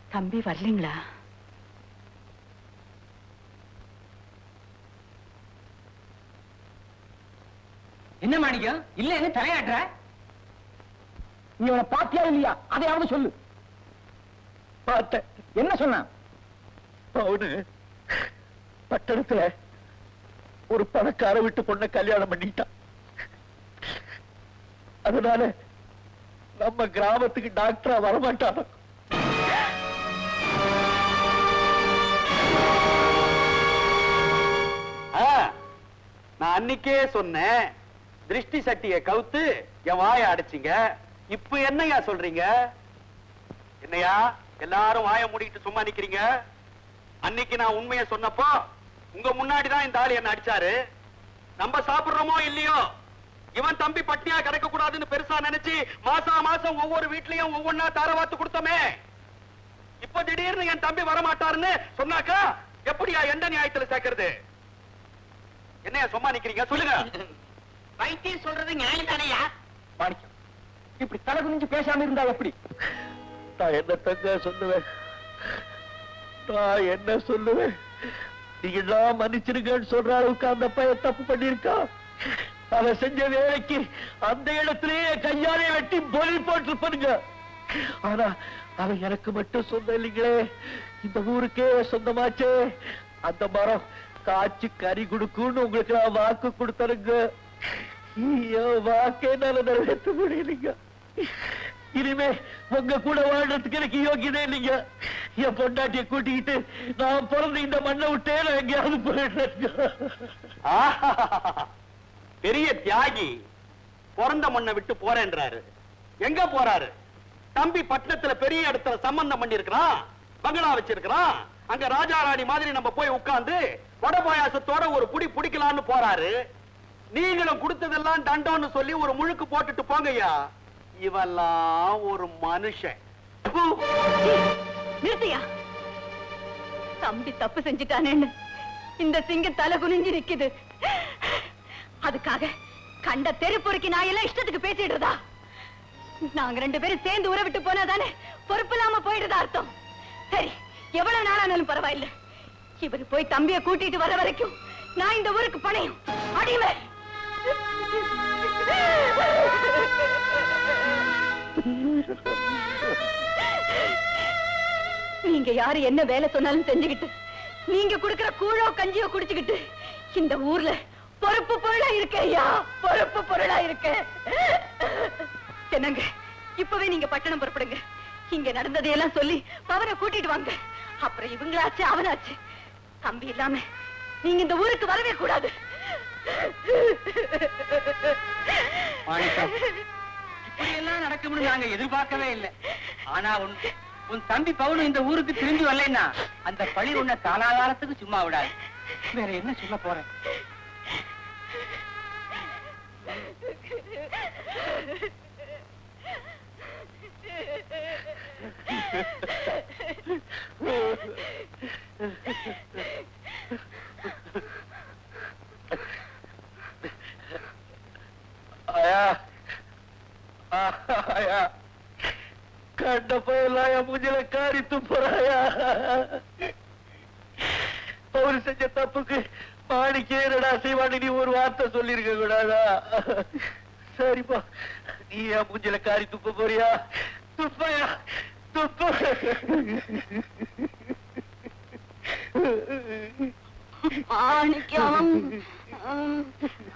தம்பி வரலீங்களா என்ன மாணிக்கம் இல்ல என்ன தலையாட்டுற நீ அவனை பாத்தியா இல்லையா அதையாவது சொல்லு பார்த்தேன் என்ன சொன்னான் அவனு பட்டணத்துல ஒரு பணக்கார விட்டு பொண்ணை கல்யாணம் பண்ணிட்டான் அதனால நம்ம கிராமத்துக்கு டாக்டரா வரமாட்டான் ஆ, நான் அன்னைக்கே சொன்னேன் திருஷ்டி சட்டியை கவுத்து என் வாயை அடைச்சிங்க இப்ப என்னையா சொல்றீங்க என்னையா எல்லாரும் வாயை மூடிட்டு சும்மா நிக்கிறீங்க அன்னைக்கு நான் உண்மையை சொன்னப்போ உங்க முன்னாடி தான் இந்த ஆள் என்ன அடிச்சாரு நம்ம சாப்பிடுறோமோ இல்லையோ இவன் தம்பி பட்டினியா கிடக்க கூடாதுன்னு பெருசா நினைச்சு மாசா மாசம் ஒவ்வொரு வீட்லயும் ஒவ்வொன்னா தாரவாத்து கொடுத்தோமே இப்ப திடீர்னு என் தம்பி வரமாட்டாருன்னு சொன்னாக்கா எப்படியா எந்த நியாயத்துல சேர்க்கறது என்னையா சும்மா நிக்கிறீங்க சொல்லுங்க வைத்தியம் சொல்றது நியாயம் தானையா மாணிக்கம் இப்படி தலை குனிஞ்சு பேசாம இருந்தா எப்படி நான் என்ன தங்க சொல்லுவேன் நான் என்ன சொல்லுவேன் நீங்க எல்லாம் மன்னிச்சிருங்கன்னு சொல்ற அளவுக்கு அந்த பையன் தப்பு பண்ணிருக்கான் அவன் செஞ்ச வேலைக்கு அந்த இடத்திலேயே கையாலே வெட்டி பொலி போட்டிருப்பானுங்க ஆனா அவன் எனக்கு மட்டும் சொந்தம் இல்லைங்களே இந்த ஊருக்கே சொந்தமாச்சே அந்த மரம் காய்ச்சி கறி கொடுக்கும்னு உங்களுக்கு நான் வாக்கு கொடுத்தனுங்க என் வாக்கே என்னால நிறைவேற்ற முடியலைங்க இனிமே உங்க கூட வாழ்றதுக்கு எனக்கு யோகியதே இல்லைங்க என் பொண்டாட்டிய கூட்டிக்கிட்டு நான் பிறந்த இந்த மண்ணை விட்டே நான் எங்கேயாவது போயிடுறேங்க ஆஹா! பெரிய தியாகி பிறந்த மண்ணை விட்டு போறேன்றாரு எங்க போறாரு தம்பி பட்டணத்துல பெரிய இடத்துல சம்பந்தம் பண்ணிருக்கிறான் பங்களா வச்சிருக்கிறான் அங்க ராஜா ராணி மாதிரி நம்ம போய் உட்கார்ந்து வட பாயாசத்தோட ஒரு புடி புடிக்கலாம்னு போறாரு நீங்களும் கொடுத்ததெல்லாம் தண்டம்னு சொல்லி ஒரு முழுக்கு போட்டுட்டு போங்கய்யா இவெல்லாம் ஒரு மனுஷன் ப்பு! நிறுத்தியா தம்பி தப்பு செஞ்சுட்டானேன்னு இந்த சிங்கம் தலை குனிஞ்சு நிக்குது அதுக்காக கண்ட தெரு பொறுக்கி நான் எல்லாம் இஷ்டத்துக்கு பேசிடுறதா நாங்க ரெண்டு பேரும் சேர்ந்து ஊரை விட்டு போனா தானே பொறுப்பு இல்லாம போயிடுதா அர்த்தம் சரி எவ்வளவு நாளானாலும் பரவாயில்ல இவர் போய் தம்பிய கூட்டிட்டு வர வரைக்கும் நான் இந்த ஊருக்கு பணையும் அடிமை நீங்க யாரு என்ன வேலை சொன்னாலும் செஞ்சுக்கிட்டு நீங்க குடுக்கிற கூழோ கஞ்சியோ குடிச்சுக்கிட்டு இந்த ஊர்ல பொறுப்பு பொருளா இருக்க ஐயா பொறுப்பு பொருளா இருக்க என்னங்க இப்பவே நீங்க பட்டணம் புறப்படுங்க இங்க நடந்ததையெல்லாம் சொல்லி பவனை கூட்டிட்டு வாங்க அப்புறம் இவங்களாச்சு அவனாச்சு தம்பி இல்லாம நீங்க இந்த ஊருக்கு வரவே கூடாது மாணிக்கம் இப்படி எல்லாம் நடக்கும்னு நாங்க எதிர்பார்க்கவே இல்லை ஆனா உன் உன் தம்பி பவுன் இந்த ஊருக்கு திரும்பி வரலைன்னா அந்த பழி உன்னை காலாகாலத்துக்கு சும்மா விடாது வேற என்ன சொல்ல போறேன் ஆயா ஆயா கண்ட போயெல்லாம் என் மூஞ்சில காரி துப்புறாயா அவரு செஞ்ச தப்புக்கு மாணிக்கே என்னடா செய்வான்னு நீ ஒரு வார்த்தை சொல்லிருக்க கூடாதா சரிப்பா நீ என் மூஞ்சில காரி துப்ப போறியா துப்பையா துப்பு மாணிக்கம்